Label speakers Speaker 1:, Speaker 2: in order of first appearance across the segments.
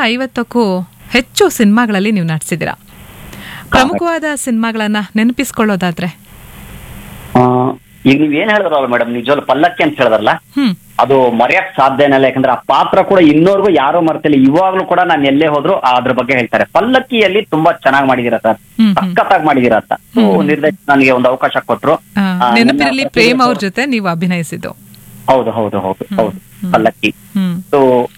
Speaker 1: ಐವತ್ತಕ್ಕೂ ಹೆಚ್ಚು ಸಿನಿಮಾಗಳಲ್ಲಿ ನೀವು ನಟಿಸಿದ್ದೀರಾ ಪ್ರಮುಖವಾದ ಸಿನಿಮಾಗಳನ್ನ ನೆನಪಿಸ್ಕೊಳ್ಳೋದಾದ್ರೆ
Speaker 2: ಆ, ಈಗ ನೀವ್ ಏನ್ ಹೇಳಿದ್ರಲ್ಲ ಮೇಡಮ್ ನಿಜವಾಗ್ಲು ಪಲ್ಲಕ್ಕಿ ಅಂತ ಹೇಳಿದ್ರಲ್ಲ
Speaker 1: ಹ್ಮ್
Speaker 2: ಅದು ಮರೆಯಕ್ ಸಾಧ್ಯನೇ ಇಲ್ಲ ಯಾಕಂದ್ರೆ ಆ ಪಾತ್ರ ಕೂಡ ಇನ್ನೋರ್ಗು ಯಾರೋ ಮರ್ತಿಲ್ಲ ಇವಾಗ್ಲೂ ಕೂಡ ನಾನು ಎಲ್ಲೇ ಹೋದ್ರು ಅದ್ರ ಬಗ್ಗೆ ಹೇಳ್ತಾರೆ ಪಲ್ಲಕ್ಕಿಯಲ್ಲಿ ತುಂಬಾ ಚೆನ್ನಾಗಿ ಮಾಡಿದೀರ ಸರ್
Speaker 1: ಹ್ಮ್, ಹ್ಮ್.
Speaker 2: ಸಖತ್ತಾಗಿ ಮಾಡಿದೀರ ಅಂತ So, ನಿರ್ದೇಶಕ ನನಗೆ ಒಂದು ಅವಕಾಶ ಕೊಟ್ರು
Speaker 1: ಆ,
Speaker 2: ಆ,
Speaker 1: ನೆನಪಿರಲಿ
Speaker 2: ನನ್ನ-
Speaker 1: ಪ್ರೇಮ್ ಅವ್ರ ಜೊತೆ ನೀವು ಅಭಿನಯಿಸಿದ್ದು
Speaker 2: ಹೌದು ಹೌದು ಹೌದು ಹೌದು ಪಲ್ಲಕ್ಕಿ
Speaker 1: ಹ್ಮ್
Speaker 2: ಸೊ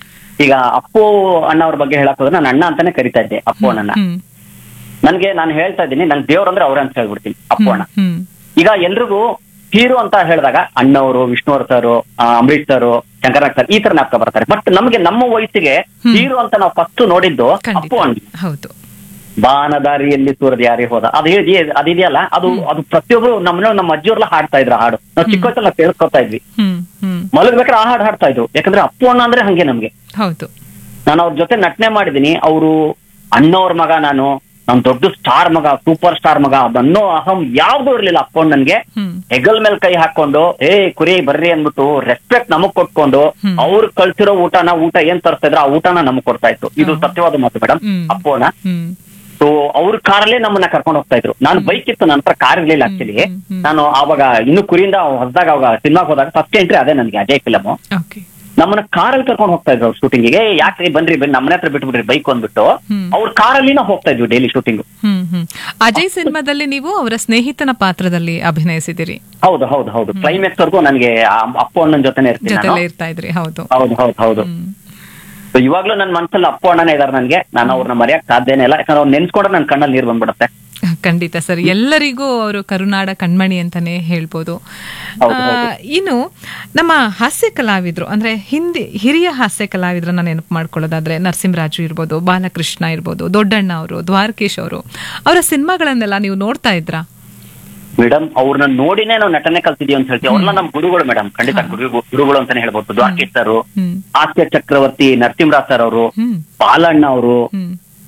Speaker 2: ಈಗ ಅಪ್ಪು ಅಣ್ಣ ಅವ್ರ ಬಗ್ಗೆ ಹೇಳಕ್ ಹೋದ್ರೆ ನಾನು ಅಣ್ಣ ಅಂತಾನೆ ಕರಿತಾ ಇದ್ದೆ ಅಪ್ಪು ಅಣ್ಣನ
Speaker 1: ಹ್ಮ್
Speaker 2: ನನ್ಗೆ ನಾನು ಹೇಳ್ತಾ ಇದ್ದೀನಿ ನನ್ ದೇವ್ರಂದ್ರೆ ಅವ್ರೆ ಅಂತ ಹೇಳ್ಬಿಡ್ತೀನಿ ಅಪ್ಪು ಅಣ್ಣ
Speaker 1: ಹ್ಮ್
Speaker 2: ಈಗ ಎಲ್ರಿಗೂ ಹೀರೋ ಅಂತ ಹೇಳಿದಾಗ ಅಣ್ಣವರು Vishnuvardhan sir Ambareesh sir Shankarnath sir ಈ ತರ ನಾಟಕ ಬರ್ತಾರೆ ಬಟ್ ನಮಗೆ ನಮ್ಮ ವಯಸ್ಸಿಗೆ
Speaker 1: ಹ್ಮ್.
Speaker 2: ಹೀರೋ ಅಂತ ನಾವು ಫಸ್ಟ್ ನೋಡಿದ್ದು
Speaker 1: ಖಂಡಿತ
Speaker 2: ಅಪ್ಪು ಅಣ್ಣ
Speaker 1: ಹೌದು
Speaker 2: ಬಾನದಾರಿಯಲ್ಲಿ ಸೂರದ ಯಾರೇ ಹೋದ ಅದು ಹೇಳಿ ಅದಿದೆಯಲ್ಲ ಅದು ಅದು ಪ್ರತಿಯೊಬ್ರು ನಮ್ಮ ನಮ್ಮ ಅಜ್ಜಿಯವ್ರೆಲ್ಲ ಹಾಡ್ತಾ ಇದ್ರು ಆ ಹಾಡು ನಾವು ಚಿಕ್ಕ ವಯಸ್ಸಲ್ಲಿ ನಾವು ಕೇಳಿಸ್ಕೊತಾ ಇದ್ವಿ
Speaker 1: ಹ್ಮ್ ಹ್ಮ್
Speaker 2: ಮಲಗ್ಬೇಕಾದ್ರೆ ಆ ಹಾಡು ಹಾಡ್ತಾ ಇದ್ರು ಯಾಕಂದ್ರೆ ಅಪ್ಪು ಅಣ್ಣ ಅಂದ್ರೆ ಹಂಗೆ ನಮ್ಗೆ
Speaker 1: ಹೌದು
Speaker 2: ನಾನು ಅವ್ರ ಜೊತೆ ನಟನೆ ಮಾಡಿದೀನಿ ಅವರು ಅಣ್ಣವ್ರ ಮಗ ನಾನು ನಮ್ ದೊಡ್ಡ ಸ್ಟಾರ್ ಮಗ ಸೂಪರ್ ಸ್ಟಾರ್ ಮಗ ಅದನ್ನೋ ಅಹಂ ಯಾವ್ದು ಇರ್ಲಿಲ್ಲ ಅಪ್ಪನ್ ನನ್ಗೆ
Speaker 1: ಹ್ಮ್
Speaker 2: ಹೆಗಲ್ ಮೇಲೆ ಕೈ ಹಾಕೊಂಡು ಏ ಕುರಿ ಬರ್ರಿ ಅಂದ್ಬಿಟ್ಟು ರೆಸ್ಪೆಕ್ಟ್ ನಮಗ್ ಕೊಟ್ಕೊಂಡು
Speaker 1: ಹ್ಮ್.
Speaker 2: ಅವ್ರು ಕಳ್ಸಿರೋ ಊಟನ ಊಟ ಏನ್ ತರಿಸ್ತಾ ಇದ್ರು ಆ ಊಟನ ನಮಗ್ ಕೊಡ್ತಾ ಇತ್ತು ಇದು ಸತ್ಯವಾದ ಮಾತು ಮೇಡಮ್
Speaker 1: ಹ್ಮ್.
Speaker 2: ಅಪ್ಪೋನ
Speaker 1: ಹ್ಮ್
Speaker 2: ಸೊ ಅವ್ರ ಕಾರಲ್ಲೇ ನಮ್ಮನ್ನ ಕರ್ಕೊಂಡು ಹೋಗ್ತಾ ಇದ್ರು ನಾನು ಬೈಕ್ ಇತ್ತು ನನ್ನ ಹತ್ರ ಕಾರ್ ಇರ್ಲಿಲ್ಲ ಆಕ್ಚುಲಿ
Speaker 1: ಹ್ಮ್, ಹ್ಮ್.
Speaker 2: ನಾನು ಅವಾಗ ಇನ್ನು ಕುರಿಯಿಂದ ಹೊಸದಾಗ ಅವಾಗ ಸಿನಿಮಾಗ್ ಹೋದಾಗ ಫಸ್ಟ್ ಎಂಟ್ರಿ ಅದೇ ನನಗೆ ಅಜಯ್ ಫಿಲಮ್
Speaker 1: ಓಕೆ
Speaker 2: ನಮ್ಮನ್ನ ಕಾರಲ್ಲಿ ಕರ್ಕೊಂಡು ಹೋಗ್ತಾ ಇದ್ರು ಅವ್ರು ಶೂಟಿಂಗಿಗೆ ಯಾಕ್ರಿ ಬನ್ರಿ ಬನ್ನಿ ನಮ್ಮನೆ ಹತ್ರ ಬಿಟ್ಬಿಡ್ರಿ ಬೈಕ್ ಅಂದ್ಬಿಟ್ಟು
Speaker 1: ಹ್ಮ್.
Speaker 2: ಅವ್ರ ಕಾರಲ್ಲಿ ನಾವು ಹೋಗ್ತಾ ಇದ್ವಿ ಡೈಲಿ ಶೂಟಿಂಗ್
Speaker 1: ಹ್ಮ್ ಹ್ಮ್ ಅಜಯ್ ಸಿನಿಮಾದಲ್ಲಿ ನೀವು ಅವರ ಸ್ನೇಹಿತನ ಪಾತ್ರದಲ್ಲಿ ಅಭಿನಯಿಸಿದಿರಿ
Speaker 2: ಹೌದು ಹೌದು ಹೌದು ಕ್ಲೈಮ್ಯಾಕ್ಸ್ ವರ್ಗೂ ನನಗೆ ಅಪ್ಪು ಅಣ್ಣನ ಜೊತೆನೆ ಇರ್ತೀನಿ ನಾನು
Speaker 1: ಜೊತೆಲೇ ಇರ್ತಾ ಇದ್ರಿ ಹೌದು
Speaker 2: ಹೌದು ಹೌದು ಹೌದು
Speaker 1: ಹ್ಮ್
Speaker 2: So, ಇವಾಗ್ಲೂ ನನ್ನ ಮನಸ್ಸಲ್ಲಿ ಅಪ್ಪು ಅಣ್ಣನೇ ಇದಾರೆ ನನಗೆ ನಾನು ಅವ್ರನ್ನ ಮರೆಯಕ್ ಸಾಧ್ಯನೇ ಇಲ್ಲ ಯಾಕಂದ್ರೆ ಅವ್ರು ನೆನ್ಸ್ಕೊಂಡ್ರೆ ನನ್ನ ಕಣ್ಣಲ್ಲಿ ನೀರು ಬಂದ್ಬಿಡುತ್ತೆ
Speaker 1: ಖಂಡಿತ ಸರ್ ಎಲ್ಲರಿಗೂ ಅವರು ಕರುನಾಡ ಕಣ್ಮಣಿ ಅಂತಾನೆ ಹೇಳ್ಬೋದು
Speaker 2: ಹೌದು,
Speaker 1: ಆ, ಇನ್ನು ನಮ್ಮ ಹಾಸ್ಯ ಕಲಾವಿದ್ರು ಅಂದ್ರೆ ಹಿಂದಿ ಹಿರಿಯ ಹಾಸ್ಯ ಕಲಾವಿದ್ರನ್ನ ನೆನಪು ಮಾಡ್ಕೊಳ್ಳೋದಾದ್ರೆ ನರಸಿಂಹರಾಜು ಇರ್ಬೋದು ಬಾಲಕೃಷ್ಣ ಇರ್ಬೋದು ದೊಡ್ಡಣ್ಣ ಅವರು ದ್ವಾರಕೀಶ್ ಅವರು ಅವರ ಸಿನಿಮಾಗಳನ್ನೆಲ್ಲ ನೀವು ನೋಡ್ತಾ ಇದ್ರಾ
Speaker 2: ಮೇಡಮ್ ಅವ್ರನ್ನ ನೋಡಿನೇ ನಾವು ನಟನೆ ಕಲ್ತಿದೀವಿ ಅಂತ ಹೇಳ್ತೀವಿ ಅವ್ರನ್ನ ನಮ್ಮ ಗುರುಗಳು ಮೇಡಮ್ ಖಂಡಿತ ಗುರು ಗುರುಗಳು ಅಂತಾನೆ ಹೇಳ್ಬೋದು ದ್ವಾರಕೀಶ್ ಸರ್
Speaker 1: ಹ್ಮ್
Speaker 2: ಹಾಸ್ಯ ಚಕ್ರವರ್ತಿ ನರಸಿಂಹರಾಜ್ ಸರ್ ಅವರು
Speaker 1: ಹ್ಮ್
Speaker 2: ಬಾಲಣ್ಣ ಅವರು
Speaker 1: ಹ್ಮ್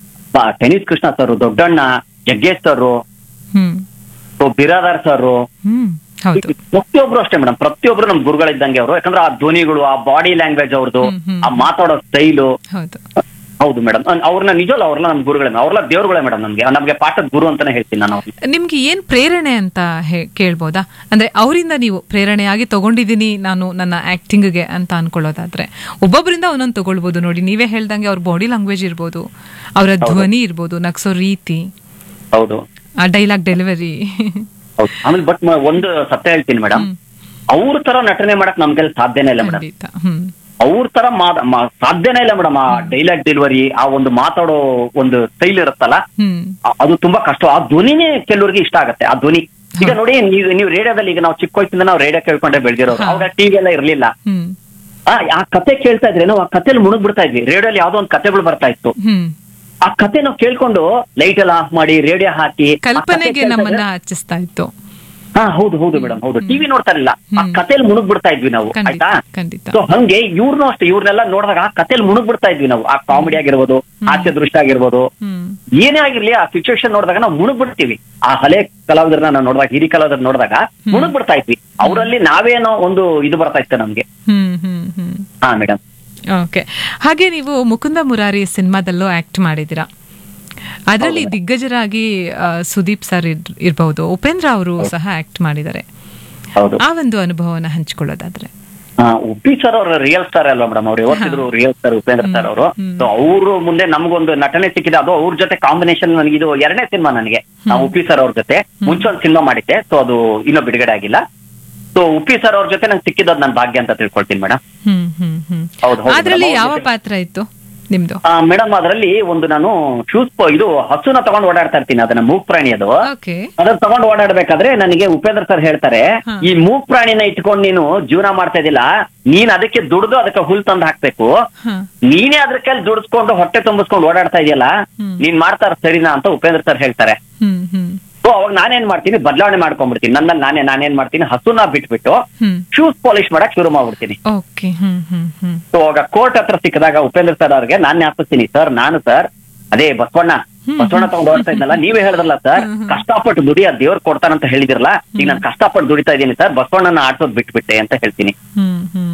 Speaker 2: tennis Krishna sir Doddanna Jaggesh sir
Speaker 1: ಹ್ಮ್
Speaker 2: ಬಿರಾದಾರ್ ಸರ್
Speaker 1: ಹ್ಮ್ ಹೌದು
Speaker 2: ಪ್ರತಿಯೊಬ್ರು ಅಷ್ಟೇ ಮೇಡಮ್ ಪ್ರತಿಯೊಬ್ರು ನಮ್ ಗುರುಗಳಿದ್ದಂಗೆ ಅವರು ಯಾಕಂದ್ರೆ ಆ ಧ್ವನಿಗಳು ಆ ಬಾಡಿ ಲ್ಯಾಂಗ್ವೇಜ್ ಅವ್ರದ್ದು
Speaker 1: ಹ್ಮ್, ಹ್ಮ್.
Speaker 2: ಆ ಮಾತಾಡೋ ಸ್ಟೈಲು
Speaker 1: ಹೌದು
Speaker 2: ಹೌದು ಮೇಡಮ್ ಅವ್ರನ್ನ ನಿಜವಲ್ಲ ಅವ್ರಲ್ಲ ನಮ್ ಗುರುಗಳೇ ಅವ್ರಲ್ಲ ದೇವ್ರುಗಳೇ ಮೇಡಮ್ ನಮ್ಗೆ ನಮ್ಗೆ ಪಾಠದ ಗುರು ಅಂತಾನೆ ಹೇಳ್ತೀನಿ ನಾನು ಅವ್ರನ್ನ
Speaker 1: ನಿಮ್ಗೆ ಏನ್ ಪ್ರೇರಣೆ ಅಂತ ಹೇ- ಕೇಳ್ಬೋದಾ ಅಂದ್ರೆ ಅವರಿಂದ ನೀವು ಪ್ರೇರಣೆಯಾಗಿ ತಗೊಂಡಿದ್ದೀನಿ ನಾನು ನನ್ನ ಆಕ್ಟಿಂಗ್ಗೆ ಅಂತ ಅನ್ಕೊಳ್ಳೋದಾದ್ರೆ ಒಬ್ಬೊಬ್ಬರಿಂದ ಒಂದೊಂದು ತಗೊಳ್ಬೋದು ನೋಡಿ ನೀವೇ ಹೇಳ್ದಂಗೆ ಅವ್ರ ಬಾಡಿ ಲ್ಯಾಂಗ್ವೇಜ್ ಇರ್ಬೋದು ಅವರ ಧ್ವನಿ ಇರ್ಬೋದು ನಗ್ಸೋ ರೀತಿ
Speaker 2: ಹೌದು
Speaker 1: ಆ ಡೈಲಾಗ್ ಡೆಲಿವರಿ
Speaker 2: ಹೌದು ಆಮೇಲೆ ಬಟ್ ಒಂದು ಸತ್ಯ ಹೇಳ್ತೀನಿ ಮೇಡಮ್ ಅವ್ರ ತರ ನಟನೆ ಮಾಡಕ್ ನಮ್ಗೆ ಸಾಧ್ಯನೇ ಇಲ್ಲ ಮೇಡಮ್
Speaker 1: ಖಂಡಿತ ಹ್ಮ್
Speaker 2: ಅವ್ರ ತರ ಮಾ- ಮಾ- ಸಾಧ್ಯನೇ ಇಲ್ಲ ಮೇಡಮ್ ಆ ಡೈಲಾಗ್ ಡೆಲಿವರಿ ಆ ಒಂದು ಮಾತಾಡೋ ಒಂದು ಸ್ಟೈಲ್ ಇರುತ್ತಲ್ಲ
Speaker 1: ಹ್ಮ್
Speaker 2: ಆ- ಅದು ತುಂಬಾ ಕಷ್ಟ ಆ ಧ್ವನಿನೇ ಕೆಲವರಿಗೆ ಇಷ್ಟ ಆಗತ್ತೆ ಆ ಧ್ವನಿ ಈಗ ನೋಡಿ ನೀವು ನೀವು ರೇಡಿಯೋದಲ್ಲಿ ಈಗ ನಾವು ಚಿಕ್ಕ ವಯಸ್ಸಿಂದ ನಾವು ರೇಡಿಯೋ ಕೇಳ್ಕೊಂಡೆ ಬೆಳೆದಿರೋರು
Speaker 1: ಹಾ.
Speaker 2: ಅವಾಗ ಟಿವಿ ಎಲ್ಲ ಇರ್ಲಿಲ್ಲ
Speaker 1: ಹ್ಮ್
Speaker 2: ಆ ಆ ಕತೆ ಕೇಳ್ತಾ ಇದ್ರೆ ನಾವು ಆ ಕತೆಲಿ ಮುಳುಗ್ ಬಿಡ್ತಾ ಇದ್ವಿ ರೇಡಿಯೋಲಿ ಯಾವ್ದೋ ಒಂದು ಕತೆಗಳು ಬರ್ತಾ ಇತ್ತು
Speaker 1: ಹ್ಮ್
Speaker 2: ಆ ಕತೆ ನಾವು ಕೇಳ್ಕೊಂಡು ಲೈಟ್ ಎಲ್ಲ ಆಫ್ ಮಾಡಿ ರೇಡಿಯೋ ಹಾಕಿ ಆ ಕತೆ
Speaker 1: ಕಲ್ಪನೆಗೆ
Speaker 2: ಕೇಳ್ತಾ
Speaker 1: ನಮ್ಮನ್ನ
Speaker 2: ಇದ್ರೆ-
Speaker 1: ಹಚ್ಚಿಸ್ತಾ ಇತ್ತು
Speaker 2: ಹಾ ಹೌದು ಹೌದು ಮೇಡಮ್ ಹೌದು ಟಿವಿ ನೋಡ್ತಾ ಇರಲಿಲ್ಲ ಆ
Speaker 1: ಹ್ಮ್.
Speaker 2: ಕತೆಯಲ್ಲಿ ಮುಳುಗ್ ಬಿಡ್ತಾ ಇದ್ವಿ ನಾವು
Speaker 1: ಖಂಡಿತ
Speaker 2: ಆಯ್ತಾ
Speaker 1: ಖಂಡಿತ
Speaker 2: ಸೊ ಹಂಗೆ ಇವ್ರನ್ನೂ ಅಷ್ಟೇ ಇವ್ರನ್ನೆಲ್ಲ ನೋಡಿದಾಗ ಆ ಕತೆಯಲ್ಲಿ ಮುಳುಗ್ ಬಿಡ್ತಾ ಇದ್ವಿ ನಾವು ಆ ಕಾಮಿಡಿ ಆಗಿರ್ಬೋದು ಹಾಸ್ಯ ದೃಶ್ಯ ಆಗಿರ್ಬೋದು
Speaker 1: ಹ್ಮ್
Speaker 2: ಏನೇ ಆಗಿರ್ಲಿ ಆ ಸಿಚುವೇಶನ್ ನೋಡಿದಾಗ ನಾವು ಮುಳುಗ್ ಬಿಡ್ತೀವಿ ಆ ಹಳೆ ಕಲಾವಿದರನ್ನ ನಾವು ನೋಡಿದಾಗ ಹಿರಿ ಕಲಾವಿದರ್ ನೋಡಿದಾಗ ಮುಳುಗ್ ಬಿಡ್ತಾ ಇದ್ವಿ ಅವರಲ್ಲಿ ನಾವೇನೋ ಒಂದು ಇದು ಬರ್ತಾ ಇತ್ತು ನಮ್ಗೆ
Speaker 1: ಹ್ಮ್ ಹ್ಮ್ ಹ್ಮ್
Speaker 2: ಹಾ ಮೇಡಮ್
Speaker 1: ಓಕೆ ಹಾಗೆ ನೀವು ಮುಕುಂದ ಮುರಾರಿ ಸಿನಿಮಾದಲ್ಲೂ ಆಕ್ಟ್ ಮಾಡಿದ್ದೀರಾ ಅದರಲ್ಲಿ ದಿಗ್ಗಜರಾಗಿ ಆ, ಸುದೀಪ್ ಸರ್ ಇರ್- ಇರ್ಬಹುದು ಉಪೇಂದ್ರ ಅವರು ಸಹ ಆಕ್ಟ್ ಮಾಡಿದ್ದಾರೆ
Speaker 2: ಹೌದು
Speaker 1: ಆ ಒಂದು ಅನುಭವನ ಹಂಚ್ಕೊಳ್ಳೋದಾದ್ರೆ
Speaker 2: ಆ, ಉಪ್ಪಿ ಸರ್ ಅವ್ರ ರಿಯಲ್ ಸ್ಟಾರ್ ಅಲ್ವಾ ಮೇಡಮ್ ಅವ್ರು ಯಾವತ್ತಿದ್ರು ರಿಯಲ್ ಸ್ಟಾರ್ ಉಪೇಂದ್ರ ಸರ್ ಅವರು ಸೊ ಅವರು ಮುಂದೆ ನಮಗೊಂದು ನಟನೆ ಸಿಕ್ಕಿದೆ ಅದು ಅವ್ರ ಜೊತೆ ಕಾಂಬಿನೇಷನ್ ನನಗೆ ಇದು ಎರಡನೇ ಸಿನಿಮಾ ನನಗೆ ನಾವು ಉಪ್ಪಿ ಸರ್ ಅವ್ರ ಜೊತೆ ಮುಂಚೆ ಒಂದು ಸಿನಿಮಾ ಮಾಡಿದ್ದೆ ಸೊ ಅದು ಇನ್ನೂ ಬಿಡುಗಡೆ ಆಗಿಲ್ಲ ಸೊ ಉಪ್ಪಿ ಸರ್ ಅವ್ರ ಜೊತೆ ನಂಗೆ ಸಿಕ್ಕಿದ್ದು ನನ್ನ ಭಾಗ್ಯ ಅಂತ ತಿಳ್ಕೊಳ್ತೀನಿ ಮೇಡಮ್
Speaker 1: ಹ್ಮ್ ಹ್ಮ್ ಹ್ಮ್
Speaker 2: ಹೌದು, ಹೌದು,
Speaker 1: ಅದ್ರಲ್ಲಿ
Speaker 2: ನಮ್ಮ
Speaker 1: ಯಾವ
Speaker 2: ಜೊತೆ-
Speaker 1: ಪಾತ್ರ ಇತ್ತು ನಿಮ್ದು
Speaker 2: ಮೇಡಮ್ ಅದರಲ್ಲಿ ಒಂದು ನಾನು ಶೂಸ್ ಇದು ಹಸುನ ತಗೊಂಡು ಓಡಾಡ್ತಾ ಇರ್ತೀನಿ ಅದನ್ನ ಮೂಗ್ ಪ್ರಾಣಿ ಅದು
Speaker 1: ಓಕೆ
Speaker 2: ಅದನ್ನ ತಗೊಂಡು ಓಡಾಡ್ಬೇಕಾದ್ರೆ ನನಗೆ ಉಪೇಂದ್ರ ಸರ್ ಹೇಳ್ತಾರೆ
Speaker 1: ಹಾ.
Speaker 2: ಈ ಮೂಗ್ ಪ್ರಾಣಿನ ಇಟ್ಕೊಂಡು ನೀನು ಜೀವನ ಮಾಡ್ತಾ ಇದ್ದಿಲ್ಲ ನೀನ್ ಅದಕ್ಕೆ ದುಡ್ದು ಅದಕ್ಕೆ ಹುಲ್ ತಂದು ಹಾಕ್ಬೇಕು
Speaker 1: ಹ
Speaker 2: ನೀನೇ ಅದ್ರ ಕೈಲಿ ದುಡಿಸ್ಕೊಂಡು ಹೊಟ್ಟೆ ತುಂಬಿಸ್ಕೊಂಡು ಓಡಾಡ್ತಾ ಇದೆಯಲ್ಲ
Speaker 1: ಹ್ಮ್.
Speaker 2: ನೀನ್ ಮಾಡ್ತಾರ ಸರಿನಾ ಅಂತ ಉಪೇಂದ್ರ ಸರ್ ಹೇಳ್ತಾರೆ
Speaker 1: ಹ್ಮ್ ಹ್ಮ್
Speaker 2: ಸೊ ಅವಾಗ ನಾನೇನ್ ಮಾಡ್ತೀನಿ ಬದಲಾವಣೆ ಮಾಡ್ಕೊಂಡ್ಬಿಡ್ತೀನಿ ನನ್ನಲ್ಲಿ ನಾನೇ ನಾನೇನ್ ಮಾಡ್ತೀನಿ ಹಸುನ ಬಿಟ್ಬಿಟ್ಟು
Speaker 1: ಹ್ಮ್
Speaker 2: ಶೂಸ್ ಪಾಲಿಶ್ ಮಾಡಕ್ ಶುರು ಮಾಡ್ಬಿಡ್ತೀನಿ
Speaker 1: ಓಕೆ ಹ್ಮ್ ಹ್ಮ್ ಹ್ಮ್
Speaker 2: ಸೊ ಅವಾಗ ಕೋರ್ಟ್ ಹತ್ರ ಸಿಕ್ಕಿದಾಗ ಉಪೇಂದ್ರ ಸರ್ ಅವ್ರಿಗೆ ನಾನ್ ಜ್ಞಾಪಿಸ್ತೀನಿ ಸರ್ ನಾನು ಸರ್ ಅದೇ ಬಸವಣ್ಣ ಬಸವಣ್ಣ ತಗೊಂಡು ಓಡ್ತಾ ಇದ್ನಲ್ಲ ನೀವೇ ಹೇಳಿದ್ರಲ್ಲ ಸರ್ ಕಷ್ಟಪಟ್ಟು ದುಡಿಯ ದೇವ್ರು ಕೊಡ್ತಾನಂತ ಹೇಳಿದಿರಲ್ಲ ಈಗ ನಾನು ಕಷ್ಟಪಟ್ಟು ದುಡಿತಾ ಇದ್ದೀನಿ ಸರ್ ಬಸವಣ್ಣನ ಆಡ್ಸೋದ್ ಬಿಟ್ಬಿಟ್ಟೆ ಅಂತ ಹೇಳ್ತೀನಿ
Speaker 1: ಹ್ಮ್ ಹ್ಮ್
Speaker 2: ಸೊ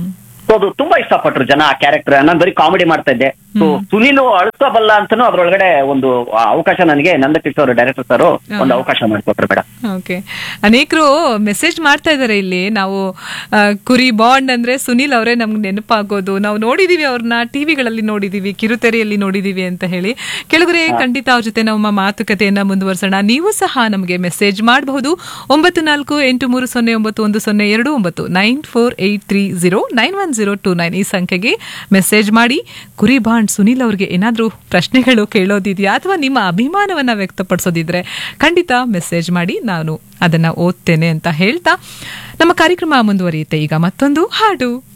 Speaker 2: ಸೊ ಅದು ತುಂಬಾ ಇಷ್ಟಪಟ್ರು ಜನ ಆ ಕ್ಯಾರೆಕ್ಟರ್ ನಾನು ಬರೀ ಕಾಮಿಡಿ ಮಾಡ್ತಾ ಇದ್ದೆ ಸೊ ಸುನಿಲ್ ಅಳಿಸೋಬಲ್ಲ ಅಂತಾನು ಅದ್ರೊಳಗಡೆ ಒಂದು ಅವಕಾಶ ನನಗೆ ನಂದಕಿಶೋರ್ ಡೈರೆಕ್ಟರ್ ಸರ್ ಒಂದು ಅವಕಾಶ ಮಾಡಿಕೊಟ್ರು ಮೇಡಮ್
Speaker 1: ಓಕೆ ಅನೇಕರು ಮೆಸೇಜ್ ಮಾಡ್ತಾ ಇದ್ದಾರೆ ಇಲ್ಲಿ ನಾವು ಆ, ಕುರಿ ಬಾಂಡ್ ಅಂದ್ರೆ ಸುನಿಲ್ ಅವರೇ ನಮ್ಗೆ ನೆನಪಾಗೋದು ನಾವು ನೋಡಿದೀವಿ ಅವ್ರನ್ನ ಟಿವಿಗಳಲ್ಲಿ ನೋಡಿದೀವಿ ಕಿರುತೆರೆಯಲ್ಲಿ ನೋಡಿದೀವಿ ಅಂತ ಹೇಳಿ ಕೆಳಗರೆ ಖಂಡಿತ ಅವ್ರ ಜೊತೆ ನಮ್ಮ ಮಾತುಕತೆಯನ್ನ ಮುಂದುವರ್ಸೋಣ ನೀವು ಸಹ ನಮಗೆ ಮೆಸೇಜ್ ಮಾಡಬಹುದು ಒಂಬತ್ತು ನಾಲ್ಕು ಎಂಟು ಮೂರು ಸೊನ್ನೆ ಒಂಬತ್ತು ಒಂದು ಸೊನ್ನೆ ಎರಡು ಒಂಬತ್ತು nine four eight three zero nine one zero two nine ಈ ಸಂಖ್ಯೆಗೆ ಮೆಸೇಜ್ ಮಾಡಿ ಕುರಿ ಬಾಂಡ್ ಸುನಿಲ್ ಅವ್ರಿಗೆ ಏನಾದರೂ ಪ್ರಶ್ನೆಗಳು ಕೇಳೋದಿದೆಯಾ ಅಥವಾ ನಿಮ್ಮ ಅಭಿಮಾನವನ್ನ ವ್ಯಕ್ತಪಡಿಸೋದಿದ್ರೆ ಖಂಡಿತ ಮೆಸೇಜ್ ಮಾಡಿ ನಾನು ಅದನ್ನ ಓದ್ತೇನೆ ಅಂತ ಹೇಳ್ತಾ ನಮ್ಮ ಕಾರ್ಯಕ್ರಮ ಮುಂದುವರಿಯುತ್ತೆ ಈಗ ಮತ್ತೊಂದು ಹಾಡು